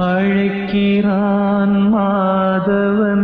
அழைக்கிறான் மாதவன்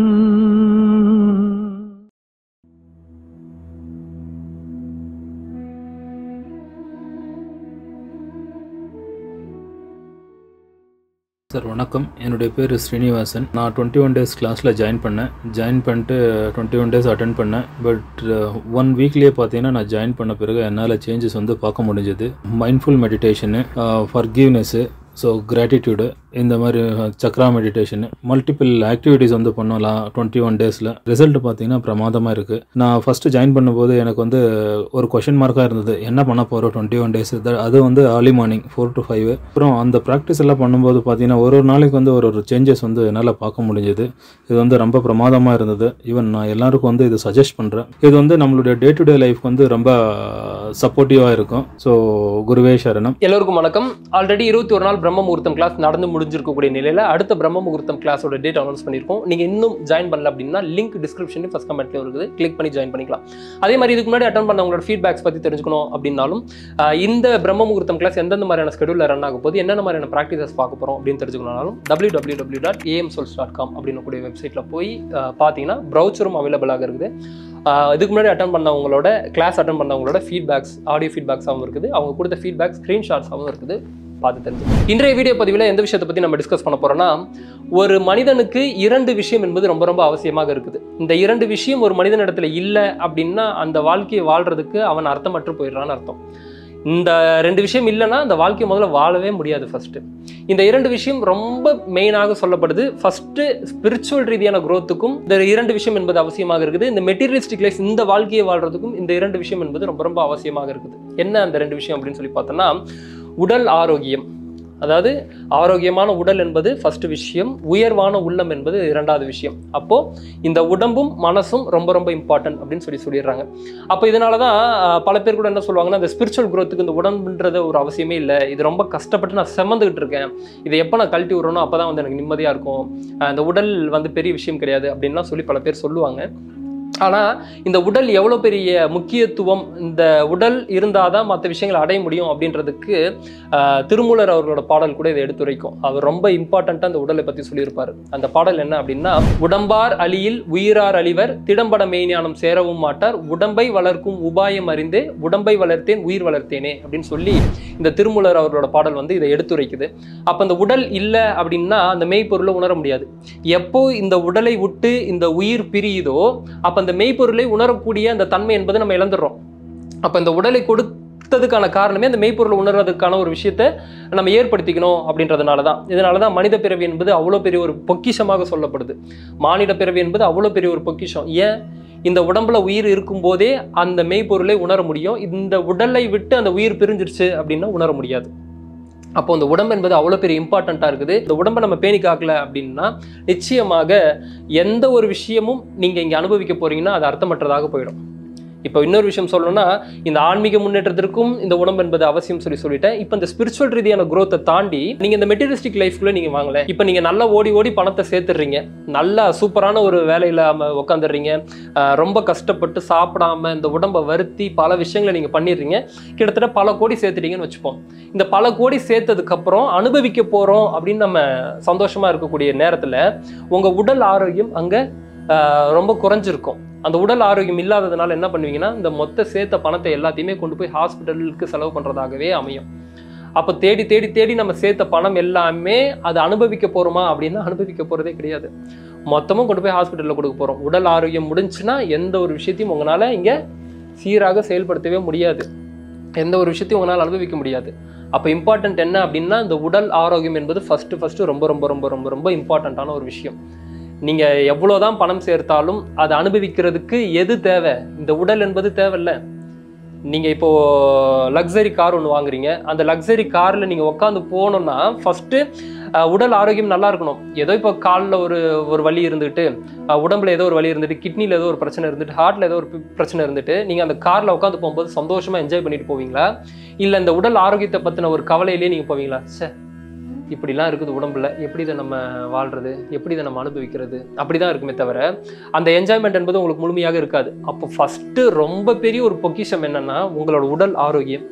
சார் வணக்கம் என்னுடைய பேர் ஸ்ரீனிவாசன் நான் டுவெண்ட்டி ஒன் டேஸ் கிளாஸில் ஜாயின் பண்ணேன் ஜாயின் பண்ணிட்டு டுவெண்ட்டி ஒன் டேஸ் அட்டன் பண்ணேன் பட் ஒன் வீக்லேயே பார்த்தீங்கன்னா நான் ஜாயின் பண்ண பிறகு என்னால் சேஞ்சஸ் வந்து பார்க்க முடிஞ்சது mindful meditation forgiveness so gratitude இந்த மாதிரி சக்ரா மெடிடேஷன் மல்டிபிள் ஆக்டிவிட்டீஸ் வந்து பண்ணலாம் டுவெண்ட்டி ஒன் டேஸில் ரிசல்ட் பார்த்தீங்கன்னா பிரமாதமாக இருக்குது நான் ஃபஸ்ட்டு ஜாயின் பண்ணும்போது எனக்கு வந்து ஒரு கொஷின் மார்க்காக இருந்தது என்ன பண்ண போகிறோம் டுவெண்ட்டி ஒன் டேஸ் அது வந்து early morning four to five அப்புறம் அந்த ப்ராக்டிஸ் எல்லாம் பண்ணும்போது பார்த்தீங்கன்னா ஒரு ஒரு நாளைக்கு வந்து ஒரு ஒரு சேஞ்சஸ் வந்து என்னால் பார்க்க முடிஞ்சது இது வந்து ரொம்ப பிரமாதமாக இருந்தது ஈவன் நான் எல்லாருக்கும் வந்து இது சஜஸ்ட் பண்ணுறேன் இது வந்து நம்மளுடைய டே டு டே லைஃப் வந்து ரொம்ப சப்போர்ட்டிவாக இருக்கும் ஸோ குருவே சரணம் எல்லோருக்கும் வணக்கம் ஆல்ரெடி இருபத்தி ஒரு நாள் பிரம்ம முகூர்த்தம் கிளாஸ் நடந்து முடிஞ்சிருக்கக்கூடிய நிலையில அடுத்த பிரம்ம முகூர்த்தம் கிளாஸோட டேட் அனௌன்ஸ் பண்ணியிருக்கோம் நீங்க இன்னும் ஜாயின் பண்ணல அப்படின்னா லிங்க் டிஸ்கிரிப்ஷன்லையும் ஃபஸ்ட் கமெண்ட்லேயும் இருக்குது கிளிக் பண்ணி ஜாயின் பண்ணிக்கலாம் அதே மாதிரி இதுக்கு முன்னாடி அட்டன் பண்ண உங்களோட ஃபீட்பேக்ஸ் பத்தி தெரிஞ்சுக்கணும் அப்படின்னாலும் ஆஹ் இந்த பிரம்ம முகூர்த்தம் கிளாஸ் எந்தெந்த மாதிரியான ஸ்கெடியூலில் ரன் ஆக போகுது என்னென்ன மாதிரியான ப்ராக்டிசஸ் பார்க்க போறோம் அப்படின்னு தெரிஞ்சுக்கணும்னாலும் W W W dot AM souls dot com அப்படின்னு கூடிய வெப்சைட்டில் போய் ஆஹ் பார்த்தீங்கன்னா ப்ரௌச்சரும் அவைலபிளாக இருக்குது ஆஹ் இதுக்கு முன்னாடி அட்டன் பண்ணவங்களோட கிளாஸ் அட்டன் பண்ணவங்களோட ஃபீட்பேக்ஸ் ஆடியோ ஃபீட்பேக்ஸாகவும் இருக்குது அவங்க கொடுத்த ஃபீட்பேக் ஸ்க்ரீன்ஷாட்ஸாகவும் இருக்குது பார்த்து தெரிஞ்சு இன்றைய வீடியோ பதிவில் எந்த விஷயத்தை பற்றி நம்ம டிஸ்கஸ் பண்ண போறோம்னா ஒரு மனிதனுக்கு இரண்டு விஷயம் என்பது ரொம்ப ரொம்ப அவசியமாக இருக்குது இந்த இரண்டு விஷயம் ஒரு மனிதனிடத்துல இல்லை அப்படின்னா அந்த வாழ்க்கையை வாழ்றதுக்கு அவன் அர்த்தமற்று போயிடுறான்னு அர்த்தம் இந்த ரெண்டு விஷயம் இல்லைன்னா அந்த வாழ்க்கையை முதல்ல வாழவே முடியாது ஃபர்ஸ்ட் இந்த இரண்டு விஷயம் ரொம்ப மெயினாக சொல்லப்படுது ஃபர்ஸ்ட் ஸ்பிரிச்சுவல் ரீதியான growth-க்கும் இந்த இரண்டு விஷயம் என்பது அவசியமாக இருக்குது இந்த மெட்டீரியலிஸ்டிக் லைஃப் இந்த வாழ்க்கையை வாழ்றதுக்கும் இந்த இரண்டு விஷயம் என்பது ரொம்ப ரொம்ப அவசியமாக இருக்குது என்ன அந்த ரெண்டு விஷயம் அப்படின்னு சொல்லி பார்த்தோம்னா உடல் ஆரோக்கியம் அதாவது ஆரோக்கியமான உடல் என்பது ஃபர்ஸ்ட் விஷயம் உயர்வான உள்ளம் என்பது இரண்டாவது விஷயம் அப்போ இந்த உடம்பும் மனசும் ரொம்ப ரொம்ப இம்பார்ட்டன்ட் அப்படின்னு சொல்லி சொல்லிடுறாங்க அப்போ இதனால தான் ஆஹ், பல பேர் கூட என்ன சொல்லுவாங்கன்னா இந்த ஸ்பிரிச்சுவல் growth-க்கு இந்த உடம்புன்றது ஒரு அவசியமே இல்லை இது ரொம்ப கஷ்டப்பட்டு நான் செமந்துக்கிட்டு இருக்கேன் இதை எப்போ நான் கழட்டி விடுறனோ அப்போ தான் வந்து எனக்கு நிம்மதியாக இருக்கும் ஆஹ், இந்த உடல் வந்து பெரிய விஷயம் கிடையாது அப்படின்லாம் சொல்லி பல பேர் சொல்லுவாங்க ஆனால் இந்த உடல் எவ்வளோ பெரிய முக்கியத்துவம் இந்த உடல் இருந்தால் தான் மற்ற விஷயங்களை அடைய முடியும் அப்படின்றதுக்கு ஆஹ், திருமூலர் அவர்களோட பாடல் கூட இதை எடுத்துரைக்கும் அவர் ரொம்ப இம்பார்ட்டண்ட்டாக அந்த உடலை பற்றி சொல்லியிருப்பார் அந்த பாடல் என்ன அப்படின்னா உடம்பார் அழியில் உயிரார் அழிவர் திடம்பட மெய்ஞானம் சேரவும் மாட்டார் உடம்பை வளர்க்கும் உபாயம் அறிந்தே உடம்பை வளர்த்தேன் உயிர் வளர்த்தேனே அப்படின்னு சொல்லி இந்த திருமூலர் அவர்களோட பாடல் வந்து இதை எடுத்துரைக்குது அப்போ அந்த உடல் இல்லை அப்படின்னா அந்த மெய்ப்பொருளை உணர முடியாது எப்போ இந்த உடலை விட்டு இந்த உயிர் பிரியுதோ அப்போ அந்த மெய்ப்பொருளை உணரக்கூடிய அந்த தன்மை என்பதை நம்ம இழந்துடுறோம் அப்போ இந்த உடலை கொடுத்ததுக்கான காரணமே அந்த மெய்ப்பொருளை உணர்றதுக்கான ஒரு விஷயத்தை நம்ம ஏற்படுத்திக்கணும் அப்படின்றதுனால தான் இதனால தான் மனித பிறவி என்பது அவ்வளோ பெரிய ஒரு பொக்கிஷமாக சொல்லப்படுது மானிட பிறவி என்பது அவ்வளோ பெரிய ஒரு பொக்கிஷம் ஏன் இந்த உடம்புல உயிர் இருக்கும்போதே அந்த மெய்ப்பொருளை உணர முடியும் இந்த உடலை விட்டு அந்த உயிர் பிரிஞ்சிருச்சு அப்படின்னா உணர முடியாது அப்போ இந்த உடம்பு என்பது அவ்வளோ பெரிய இம்பார்ட்டண்ட்டாக இருக்குது இந்த உடம்பை நம்ம பேணி காக்கல அப்படின்னா நிச்சயமாக எந்த ஒரு விஷயமும் நீங்கள் இங்கே அனுபவிக்க போறீங்கன்னா அது அர்த்தமற்றதாக போயிடும் இப்போ இன்னொரு விஷயம் சொல்லணும்னா இந்த ஆன்மீக முன்னேற்றத்திற்கும் இந்த உடம்பு என்பது அவசியம் சொல்லி சொல்லிட்டேன் இப்போ இந்த ஸ்பிரிச்சுவல் ரீதியான growth-அ தாண்டி நீங்கள் இந்த மெட்டீரியலிஸ்டிக் லைஃப்குள்ளே நீங்கள் வாங்கல இப்போ நீங்கள் நல்லா ஓடி ஓடி பணத்தை சேர்த்துடுறீங்க நல்லா சூப்பரான ஒரு வேலையில் உட்காந்துடுறீங்க ரொம்ப கஷ்டப்பட்டு சாப்பிடாம இந்த உடம்பை வருத்தி பல விஷயங்களை நீங்கள் பண்ணிடுறீங்க கிட்டத்தட்ட பல கோடி சேர்த்துட்டீங்கன்னு வச்சுப்போம் இந்த பல கோடி சேர்த்ததுக்கப்புறம் அனுபவிக்க போகிறோம் அப்படின்னு நம்ம சந்தோஷமாக இருக்கக்கூடிய நேரத்தில் உங்கள் உடல் ஆரோக்கியம் அங்கே ரொம்ப குறைஞ்சிருக்கும் அந்த உடல் ஆரோக்கியம் இல்லாததுனால என்ன பண்ணுவீங்கன்னா இந்த மொத்த சேர்த்த பணத்தை எல்லாத்தையுமே கொண்டு போய் ஹாஸ்பிட்டலுக்கு செலவு பண்ணுறதாகவே அமையும் அப்போ தேடி தேடி தேடி நம்ம சேர்த்த பணம் எல்லாமே அதை அனுபவிக்க போகிறோமா அப்படின்னா அனுபவிக்க போகிறதே கிடையாது மொத்தமும் கொண்டு போய் ஹாஸ்பிட்டலில் கொடுக்க போகிறோம் உடல் ஆரோக்கியம் முடிஞ்சுன்னா எந்த ஒரு விஷயத்தையும் உங்களால் இங்கே சீராக செயல்படுத்தவே முடியாது எந்த ஒரு விஷயத்தையும் உங்களால் அனுபவிக்க முடியாது அப்போ இம்பார்ட்டன்ட் என்ன அப்படின்னா இந்த உடல் ஆரோக்கியம் என்பது ஃபஸ்ட்டு ஃபஸ்ட்டு ரொம்ப ரொம்ப ரொம்ப ரொம்ப ரொம்ப இம்பார்ட்டண்ட்டான ஒரு விஷயம் நீங்கள் எவ்வளோதான் பணம் சேர்த்தாலும் அதை அனுபவிக்கிறதுக்கு எது தேவை இந்த உடல் என்பது தேவையில்ல நீங்கள் இப்போ லக்ஸரி கார் ஒன்று வாங்குறீங்க அந்த லக்ஸரி காரில் நீங்கள் உட்காந்து போகணுன்னா ஃபஸ்ட்டு உடல் ஆரோக்கியம் நல்லா இருக்கணும் ஏதோ இப்போ காலில் ஒரு ஒரு வலி இருந்துட்டு அஹ், உடம்புல ஏதோ ஒரு வலி இருந்துட்டு கிட்னியில் ஏதோ ஒரு பிரச்சனை இருந்துட்டு ஹார்ட்டில் ஏதோ ஒரு பி- பிரச்சனை இருந்துட்டு நீங்கள் அந்த காரில் உட்காந்து போகும்போது சந்தோஷமாக என்ஜாய் பண்ணிட்டு போவீங்களா இல்லை இந்த உடல் ஆரோக்கியத்தை பற்றின ஒரு கவலையிலேயே நீங்கள் போவீங்களா சே இப்படிலாம் இருக்குது உடம்புல எப்படி இதை நம்ம வாழ்றது எப்படி இதை நம்ம அனுபவிக்கிறது அப்படிதான் இருக்குமே தவிர அந்த என்ஜாய்மெண்ட் என்பது உங்களுக்கு முழுமையாக இருக்காது அப்போ ஃபஸ்ட்டு ரொம்ப பெரிய ஒரு பொக்கிஷம் என்னன்னா உங்களோட உடல் ஆரோக்கியம்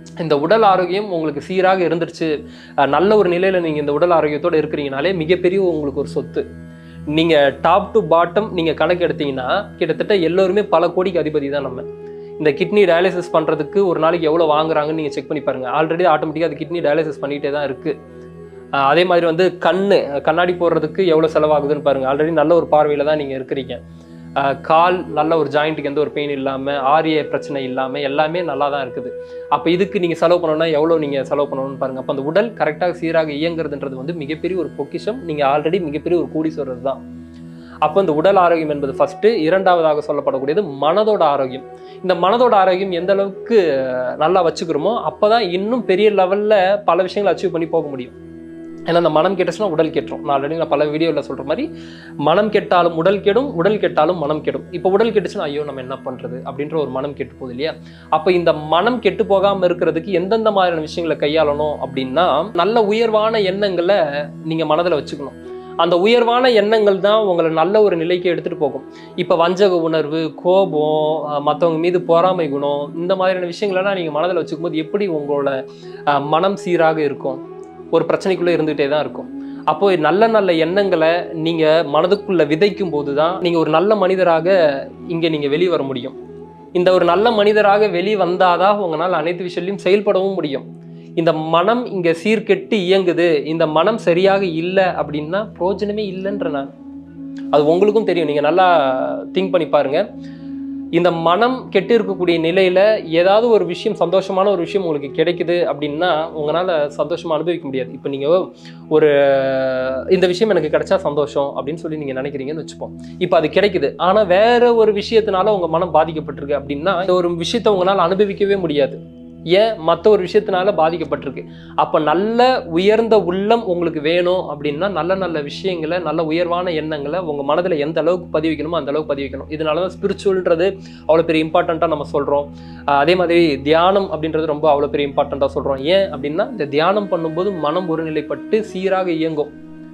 இந்த உடல் ஆரோக்கியம் உங்களுக்கு சீராக இருந்துருச்சு அஹ் நல்ல ஒரு நிலையில் நீங்கள் இந்த உடல் ஆரோக்கியத்தோடு இருக்கிறீங்கனாலே மிகப்பெரிய உங்களுக்கு ஒரு சொத்து நீங்கள் டாப் டு பாட்டம் நீங்கள் கணக்கு எடுத்தீங்கன்னா கிட்டத்தட்ட எல்லோருமே பல கோடிக்கு அதிபதி தான் நம்ம இந்த கிட்னி டயாலிசிஸ் பண்ணுறதுக்கு ஒரு நாளைக்கு எவ்வளோ வாங்குறாங்கன்னு நீங்கள் செக் பண்ணி பாருங்கள் ஆல்ரெடி ஆட்டோமேட்டிக்காக அது கிட்னி டயாலிசிஸ் பண்ணிகிட்டே தான் இருக்குது அதே மாதிரி வந்து கண்ணு கண்ணாடி போடுறதுக்கு எவ்வளோ செலவாகுதுன்னு பாருங்கள் ஆல்ரெடி நல்ல ஒரு பார்வையில் தான் நீங்கள் இருக்கிறீங்க அஹ் கால் நல்ல ஒரு ஜாயிண்ட்டுக்கு எந்த ஒரு பெயின் இல்லாமல் ஆரிய பிரச்சனை இல்லாமல் எல்லாமே நல்லா தான் இருக்குது அப்போ இதுக்கு நீங்கள் செலவு பண்ணணும்னா எவ்வளோ நீங்கள் செலவு பண்ணணும்னு பாருங்கள் அப்போ அந்த உடல் கரெக்டாக சீராக இயங்குறதுன்றது வந்து மிகப்பெரிய ஒரு பொக்கிஷம் நீங்கள் ஆல்ரெடி மிகப்பெரிய ஒரு கூடீஸ்வரர் தான் அப்போ இந்த உடல் ஆரோக்கியம் என்பது ஃபர்ஸ்ட் இரண்டாவதாக சொல்லப்படக்கூடியது மனதோட ஆரோக்கியம் இந்த மனதோட ஆரோக்கியம் எந்த அளவுக்கு நல்லா வச்சுக்கிறோமோ அப்பதான் இன்னும் பெரிய லெவல்ல பல விஷயங்களை அச்சீவ் பண்ணி போக முடியும் ஏன்னா அந்த மனம் கெட்டுச்சுன்னா உடல் கெட்டுரும் நான் ஆல்ரெடி நான் பல வீடியோவில் சொல்ற மாதிரி மனம் கெட்டாலும் உடல் கெடும் உடல் கெட்டாலும் மனம் கெடும் இப்போ உடல் கெட்டுச்சுன்னா ஐயோ நம்ம என்ன பண்றது அப்படின்ற ஒரு மனம் கெட்டு போகுது இல்லையா அப்போ இந்த மனம் கெட்டு போகாம இருக்கிறதுக்கு எந்தெந்த மாதிரியான விஷயங்களை கையாளணும் அப்படின்னா நல்ல உயர்வான எண்ணங்களை நீங்க மனதில் வச்சுக்கணும் அந்த உயர்வான எண்ணங்கள் தான் உங்களை நல்ல ஒரு நிலைக்கு எடுத்துட்டு போகும் இப்போ வஞ்சக உணர்வு கோபம் அஹ் மத்தவங்க மீது பொறாமை குணம் இந்த மாதிரியான விஷயங்களெல்லாம் நீங்கள் மனதில் வச்சுக்கும் போது எப்படி உங்களோட அஹ், மனம் சீராக இருக்கும் ஒரு பிரச்சனைக்குள்ளே இருந்துகிட்டே தான் இருக்கும் அப்போ நல்ல நல்ல எண்ணங்களை நீங்கள் மனதுக்குள்ள விதைக்கும் போது தான் நீங்கள் ஒரு நல்ல மனிதராக இங்கே நீங்கள் வெளியே வர முடியும் இந்த ஒரு நல்ல மனிதராக வெளியே வந்தாதான் உங்களால் அனைத்து விஷயத்திலையும் செயல்படவும் முடியும் இந்த மனம் இங்கே சீர்கெட்டு இயங்குது இந்த மனம் சரியாக இல்லை அப்படின்னா பிரயோஜனமே இல்லைன்ற நான் அது உங்களுக்கும் தெரியும் நீங்கள் நல்லா திங்க் பண்ணி பாருங்க இந்த மனம் கெட்டு இருக்கக்கூடிய நிலையில ஏதாவது ஒரு விஷயம் சந்தோஷமான ஒரு விஷயம் உங்களுக்கு கிடைக்குது அப்படின்னா உங்களால் சந்தோஷமா அனுபவிக்க முடியாது இப்போ நீங்க ஒரு இந்த விஷயம் எனக்கு கிடைச்சா சந்தோஷம் அப்படின்னு சொல்லி நீங்க நினைக்கிறீங்கன்னு வச்சுப்போம் இப்போ அது கிடைக்குது ஆனா வேற ஒரு விஷயத்தினால உங்க மனம் பாதிக்கப்பட்டிருக்கு அப்படின்னா இந்த ஒரு விஷயத்தை உங்களால் அனுபவிக்கவே முடியாது ஏன் மற்ற ஒரு விஷயத்தினால பாதிக்கப்பட்டிருக்கு அப்போ நல்ல உயர்ந்த உள்ளம் உங்களுக்கு வேணும் அப்படின்னா நல்ல நல்ல விஷயங்களை நல்ல உயர்வான எண்ணங்களை உங்கள் மனதில் எந்த அளவுக்கு பதிவு வைக்கணுமோ அந்த அளவுக்கு பதிவு வைக்கணும் இதனால தான் ஸ்பிரிச்சுவல்ன்றது அவ்வளோ பெரிய இம்பார்ட்டண்ட்டாக நம்ம சொல்கிறோம் அதே மாதிரி தியானம் அப்படின்றது ரொம்ப அவ்வளோ பெரிய இம்பார்ட்டண்ட்டாக சொல்கிறோம் ஏன் அப்படின்னா இந்த தியானம் பண்ணும்போது மனம் ஒருநிலைப்பட்டு சீராக இயங்கும்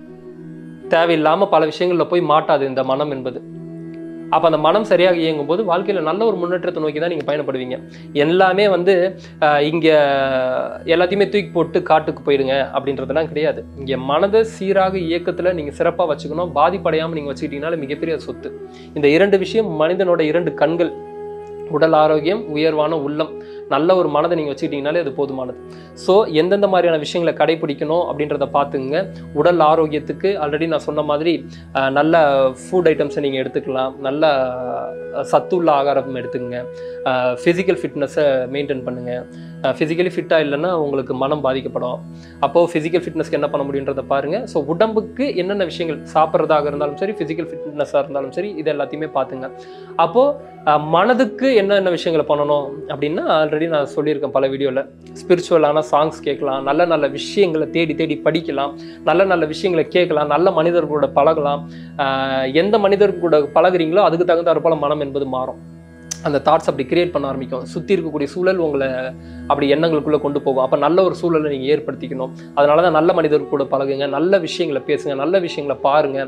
தேவையில்லாமல் பல விஷயங்களில் போய் மாட்டாது இந்த மனம் என்பது அப்போ அந்த மனம் சரியாக இயங்கும் போது வாழ்க்கையில் நல்ல ஒரு முன்னேற்றத்தை நோக்கி தான் நீங்கள் பயணப்படுவீங்க எல்லாமே வந்து இங்கே எல்லாத்தையுமே தூக்கி போட்டு காட்டுக்கு போயிடுங்க அப்படின்றதெல்லாம் கிடையாது இங்கே மனதை சீராக இயக்கத்தில் நீங்கள் சிறப்பாக வச்சுக்கணும் பாதிப்படையாமல் நீங்கள் வச்சுக்கிட்டீங்கனால மிகப்பெரிய சொத்து இந்த இரண்டு விஷயம் மனிதனோட இரண்டு கண்கள் உடல் ஆரோக்கியம் உயர்வான உள்ளம் நல்ல ஒரு மனதை நீங்கள் வச்சுக்கிட்டீங்கனாலே அது போதுமானது ஸோ எந்தெந்த மாதிரியான விஷயங்களை கடைபிடிக்கணும் அப்படின்றத பார்த்துங்க உடல் ஆரோக்கியத்துக்கு ஆல்ரெடி நான் சொன்ன மாதிரி அஹ், நல்ல ஃபுட் ஐட்டம்ஸை நீங்கள் எடுத்துக்கலாம் நல்ல அஹ், சத்துள்ள ஆகாரம் எடுத்துக்கங்க ஃபிசிக்கல் ஃபிட்னஸை மெயின்டைன் பண்ணுங்கள் ஃபிசிக்கலி ஃபிட்டாக இல்லைன்னா உங்களுக்கு மனம் பாதிக்கப்படும் அப்போது ஃபிசிக்கல் ஃபிட்னஸ்க்கு என்ன பண்ண முடியுன்றதை பாருங்கள் ஸோ உடம்புக்கு என்னென்ன விஷயங்கள் சாப்பிட்றதாக இருந்தாலும் சரி ஃபிசிக்கல் ஃபிட்னஸாக இருந்தாலும் சரி இது எல்லாத்தையுமே பார்த்துங்க அப்போது அஹ் மனதுக்கு என்னென்ன விஷயங்களை பண்ணணும் அப்படின்னா ஆல்ரெடி நான் சொல்லியிருக்கேன் பல வீடியோவில் ஸ்பிரிச்சுவலான சாங்ஸ் கேட்கலாம் நல்ல நல்ல விஷயங்களை தேடி தேடி படிக்கலாம் நல்ல நல்ல விஷயங்களை கேட்கலாம் நல்ல மனிதர்களோட பழகலாம் அஹ் எந்த மனிதர் கூட பழகுறீங்களோ அதுக்கு தகுந்தாற் போல மனம் என்பது மாறும் அந்த தாட்ஸ் அப்படி கிரியேட் பண்ண ஆரம்பிக்கும் சுற்றி இருக்கக்கூடிய சூழல் உங்களை அப்படி எண்ணங்களுக்குள்ளே கொண்டு போகும் அப்போ நல்ல ஒரு சூழலை நீங்கள் ஏற்படுத்திக்கணும் அதனால தான் நல்ல மனிதர் கூட பழகுங்க நல்ல விஷயங்களை பேசுங்க நல்ல விஷயங்களை பாருங்கள்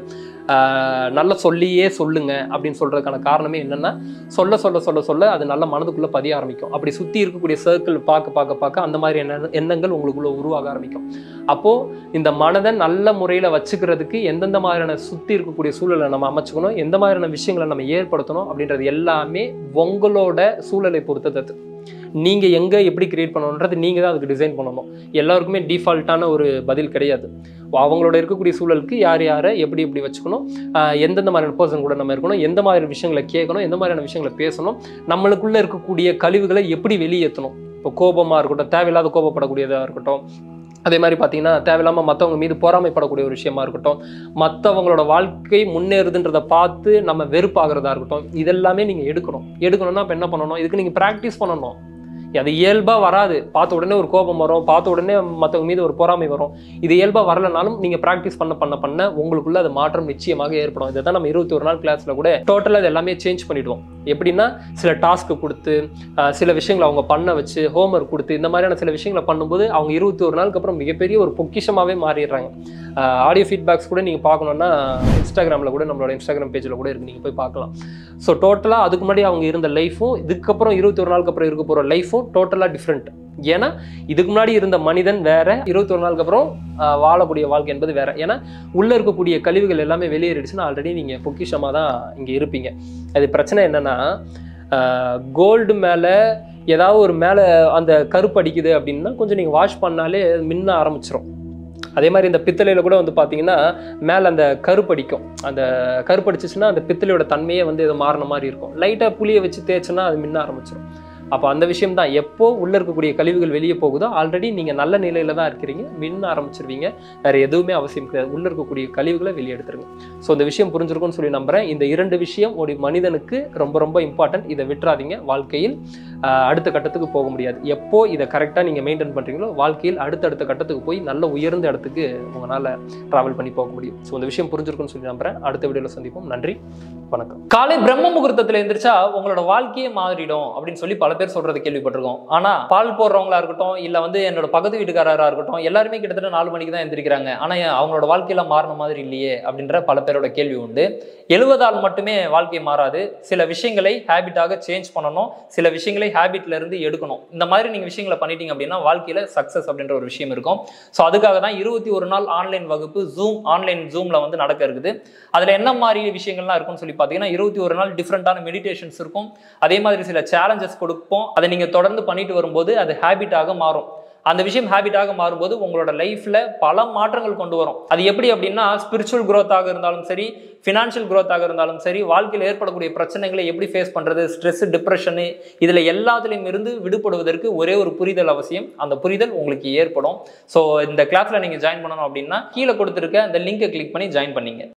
நல்ல சொல்லியே சொல்லுங்க அப்படின்னு சொல்கிறதுக்கான காரணமே என்னென்னா சொல்ல சொல்ல சொல்ல சொல்ல அது நல்ல மனதுக்குள்ளே பதிய ஆரம்பிக்கும் அப்படி சுற்றி இருக்கக்கூடிய சர்க்கிள் பார்க்க பார்க்க பார்க்க அந்த மாதிரி எண்ண எண்ணங்கள் உங்களுக்குள்ளே உருவாக ஆரம்பிக்கும் அப்போது இந்த மனதை நல்ல முறையில் வச்சுக்கிறதுக்கு எந்தெந்த மாதிரியான சுற்றி இருக்கக்கூடிய சூழலை நம்ம அமைச்சுக்கணும் எந்த மாதிரியான விஷயங்களை நம்ம ஏற்படுத்தணும் அப்படின்றது எல்லாமே உங்களோட சூழலை பொறுத்தது நீங்கள் எங்கே எப்படி கிரியேட் பண்ணணுன்றது நீங்கள் தான் அதுக்கு டிசைன் பண்ணணும் எல்லாருக்குமே டிஃபால்ட்டான ஒரு பதில் கிடையாது அவங்களோட இருக்கக்கூடிய சூழலுக்கு யார் யாரை எப்படி எப்படி வச்சுக்கணும் ஆஹ் எந்தெந்த மாதிரியான பர்சன் கூட நம்ம இருக்கணும் எந்த மாதிரியான விஷயங்களை கேட்கணும் எந்த மாதிரியான விஷயங்களை பேசணும் நம்மளுக்குள்ளே இருக்கக்கூடிய கழிவுகளை எப்படி வெளியேற்றணும் இப்போ கோபமாக இருக்கட்டும் தேவையில்லாத கோபப்படக்கூடியதாக இருக்கட்டும் அதே மாதிரி பார்த்தீங்கன்னா தேவையில்லாமல் மற்றவங்க மீது பொறாமைப்படக்கூடிய ஒரு விஷயமா இருக்கட்டும் மற்றவங்களோட வாழ்க்கை முன்னேறுதுன்றதை பார்த்து நம்ம வெறுப்பாகிறதா இருக்கட்டும் இதெல்லாமே நீங்கள் எடுக்கணும் எடுக்கணும்னா இப்போ என்ன பண்ணணும் இதுக்கு நீங்கள் ப்ராக்டிஸ் பண்ணணும் அது இயல்பாக வராது பார்த்த உடனே ஒரு கோபம் வரும் பார்த்த உடனே மற்றவங்க மீது ஒரு பொறாமை வரும் இது இயல்பாக வரலனாலும் நீங்கள் ப்ராக்டிஸ் பண்ண பண்ண பண்ண உங்களுக்குள்ள அது மாற்றம் நிச்சயமாக ஏற்படும் இதை தான் நம்ம இருபத்தி ஒரு நாள் கிளாஸில் கூட டோட்டலாக இது எல்லாமே சேஞ்ச் பண்ணிடுவோம் எப்படின்னா சில டாஸ்க்கு கொடுத்து அஹ், சில விஷயங்களை அவங்க பண்ண வச்சு ஹோம்ஒர்க் கொடுத்து இந்த மாதிரியான சில விஷயங்களை பண்ணும்போது அவங்க இருபத்தி ஒரு நாளுக்கு அப்புறம் மிகப்பெரிய ஒரு பொக்கிஷமாகவே மாறிடுறாங்க ஆடியோ ஃபீட்பேக்ஸ் கூட நீங்கள் பார்க்கணுன்னா இன்ஸ்டாகிராமில் கூட நம்மளோட இன்ஸ்டாகிராம் பேஜில் கூட இருக்கு நீங்கள் போய் பார்க்கலாம் ஸோ டோட்டலாக அதுக்கு முன்னாடி அவங்க இருந்த லைஃபும் இதுக்கப்புறம் இருபத்தி ஒரு நாளுக்கு அப்புறம் இருக்க போகிற லைஃபும் டோட்டலாக டிஃப்ரெண்ட் ஏன்னா இதுக்கு முன்னாடி இருந்த மனிதன் வேற இருபத்தொரு நாளுக்கு அப்புறம் ஆஹ், வாழக்கூடிய வாழ்க்கை என்பது வேற ஏன்னா உள்ள இருக்கக்கூடிய கழிவுகள் எல்லாமே வெளியேறிடுச்சுன்னா ஆல்ரெடி நீங்க பொக்கிஷமா தான் இங்க இருப்பீங்க அது பிரச்சனை என்னன்னா கோல்டு மேல ஏதாவது ஒரு மேல அந்த கருப்பு அடிக்குது அப்படின்னா கொஞ்சம் நீங்க வாஷ் பண்ணாலே அது மின்ன ஆரம்பிச்சிரும் அதே மாதிரி இந்த பித்தளையில கூட வந்து பாத்தீங்கன்னா மேல அந்த கருப்படிக்கும் அந்த கருப்படிச்சிச்சுன்னா அந்த பித்தளையோட தன்மையே வந்து ஏதோ மாறின மாதிரி இருக்கும் லைட்டா புளியை வச்சு தேய்ச்சோன்னா அது மின்ன ஆரம்பிச்சிடும் அப்போ அந்த விஷயம் தான் எப்போ உள்ள இருக்கக்கூடிய கழிவுகள் வெளியே போகுதோ ஆல்ரெடி நீங்க நல்ல நிலையில தான் இருக்கிறீங்க மின்ன ஆரம்பிச்சிருவீங்க வேற எதுவுமே அவசியம் கிடையாது உள்ள இருக்கக்கூடிய கழிவுகளை வெளியே எடுத்துருங்க ஸோ இந்த விஷயம் புரிஞ்சிருக்கும்னு சொல்லி நம்புறேன் இந்த இரண்டு விஷயம் ஒரு மனிதனுக்கு ரொம்ப ரொம்ப இம்பார்ட்டன்ட் இதை விட்டுறாதீங்க வாழ்க்கையில் ஆஹ், அடுத்த கட்டத்துக்கு போக முடியாது எப்போ இதை கரெக்டாக நீங்கள் மெயின்டைன் பண்ணுறீங்களோ வாழ்க்கையில் அடுத்தடுத்த கட்டத்துக்கு போய் நல்ல உயர்ந்த இடத்துக்கு உங்களால் ட்ராவல் பண்ணி போக முடியும் ஸோ இந்த விஷயம் புரிஞ்சிருக்கும்னு சொல்லி நம்புறேன் அடுத்த வீடியோவில் சந்திப்போம் நன்றி வணக்கம் காலை பிரம்ம முகூர்த்தத்தில் எந்திரிச்சா உங்களோட வாழ்க்கையே மாறிடும் அப்படின்னு சொல்லி பல பேர் சொல்றது கேள்விப்பட்டிருக்கோம் ஆனா பால் போடுறவங்களா இருக்கட்டும் இல்ல வந்து என்னோட பக்கத்து வீட்டுக்காரரா இருக்கட்டும் எல்லாருமே கிட்டத்தட்ட நாலு மணிக்கு தான் எந்திரிக்கிறாங்க ஆனா ஏன் அவங்களோட வாழ்க்கையில மாறின மாதிரி இல்லையே அப்படின்ற பல பேரோட கேள்வி உண்டு எழுவதால் மட்டுமே வாழ்க்கை மாறாது சில விஷயங்களை ஹேபிட்டாக சேஞ்ச் பண்ணணும் சில விஷயங்களை ஹேபிட்ல இருந்து எடுக்கணும் இந்த மாதிரி நீங்க விஷயங்களை பண்ணிட்டீங்க அப்படின்னா வாழ்க்கையில சக்சஸ் அப்படின்ற ஒரு விஷயம் இருக்கும் ஸோ அதுக்காக தான் இருபத்தி ஒரு நாள் ஆன்லைன் வகுப்பு ஜூம் ஆன்லைன் ஜூம்ல வந்து நடக்க இருக்குது அதுல என்ன மாதிரி விஷயங்கள்லாம் இருக்கும்னு சொல்லி பார்த்தீங்கன்னா இருபத்தி ஒரு நாள் டிஃப்ரெண்டான மெடிடேஷன்ஸ் இருக்கும் அதே மாதிரி சில சேலஞ்சஸ் கொடுப்போம் அதை நீங்க தொடர்ந்து பண்ணிட்டு வரும்போது அது ஹேபிட்டாக மாறும் அந்த விஷயம் ஹேபிட்டாக மாறும்போது உங்களோட லைஃப்ல பல மாற்றங்கள் கொண்டு வரும் அது எப்படி அப்படின்னா ஸ்பிரிச்சுவல் growth-ஆக இருந்தாலும் சரி ஃபினான்ஷியல் growth-ஆக இருந்தாலும் சரி வாழ்க்கையில் ஏற்படக்கூடிய பிரச்சனைகளை எப்படி ஃபேஸ் பண்றது ஸ்ட்ரெஸ் டிப்ரெஷனு இதுல எல்லாத்துலேயும் இருந்து விடுபடுவதற்கு ஒரே ஒரு புரிதல் அவசியம் அந்த புரிதல் உங்களுக்கு ஏற்படும் ஸோ இந்த கிளாஸ்ல நீங்க ஜாயின் பண்ணணும் அப்படின்னா கீழே கொடுத்துருக்க அந்த லிங்கை கிளிக் பண்ணி ஜாயின் பண்ணீங்க